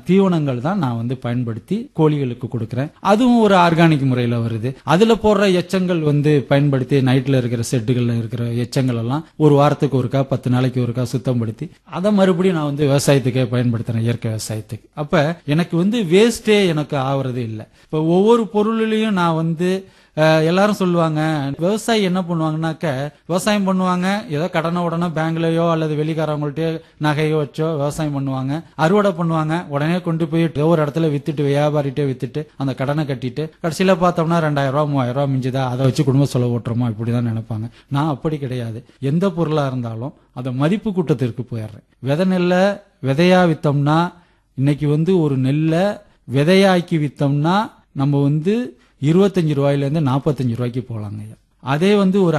தீவனங்கள் தான் நான் வந்து பயன்படுத்தி கோழிகளுக்கு கொடுக்கறேன் அதுவும் ஒரு ஆர்கானிக் முறையில வருது அதுல போடுற எச்சங்கள் வந்து பயன்படுத்தி நைட்ல இருக்கிற செட்டுகள்ல இருக்கிற எச்சங்கள் எல்லாம் ஒரு வாரத்துக்கு ஒருக்கா பத்து நாளைக்கு ஒருக்கா சுத்தம் படுத்தி அதை மறுபடியும் நான் வந்து விவசாயத்துக்கே பயன்படுத்துறேன் இயற்கை விவசாயத்துக்கு அப்ப எனக்கு வந்து வேஸ்டே எனக்கு ஆவறது இல்லை இப்ப ஒவ்வொரு பொருளிலையும் நான் வந்து அஹ், எல்லாரும் சொல்லுவாங்க விவசாயி என்ன பண்ணுவாங்கன்னாக்க விவசாயம் பண்ணுவாங்க ஏதோ கடனை உடனே பேங்க்லயோ அல்லது வெளிக்காரவங்கள்ட்டயோ நகையோ வச்சோ விவசாயம் பண்ணுவாங்க அறுவடை பண்ணுவாங்க உடனே கொண்டு போய் ஏதோ ஒரு இடத்துல வித்துட்டு வியாபாரிட்டே வித்துட்டு அந்த கடனை கட்டிட்டு கடைசியில பார்த்தோம்னா ரெண்டாயிரம் ரூபாய் மூவாயிரம் ரூபாய் மிஞ்சுதா அதை வச்சு குடும்ப செலவு ஓட்டுறோமா இப்படிதான் நினைப்பாங்க நான் அப்படி கிடையாது எந்த பொருளா இருந்தாலும் அதை மதிப்பு கூட்டத்திற்கு போயிடுறேன் விதை நெல்லை விதையா வித்தோம்னா இன்னைக்கு வந்து ஒரு நெல்லை விதையாக்கி வித்தோம்னா நம்ம வந்து இருபத்தஞ்சு ரூபாயில இருந்து நாற்பத்தஞ்சு ரூபாய்க்கு போலாங்க அதே வந்து ஒரு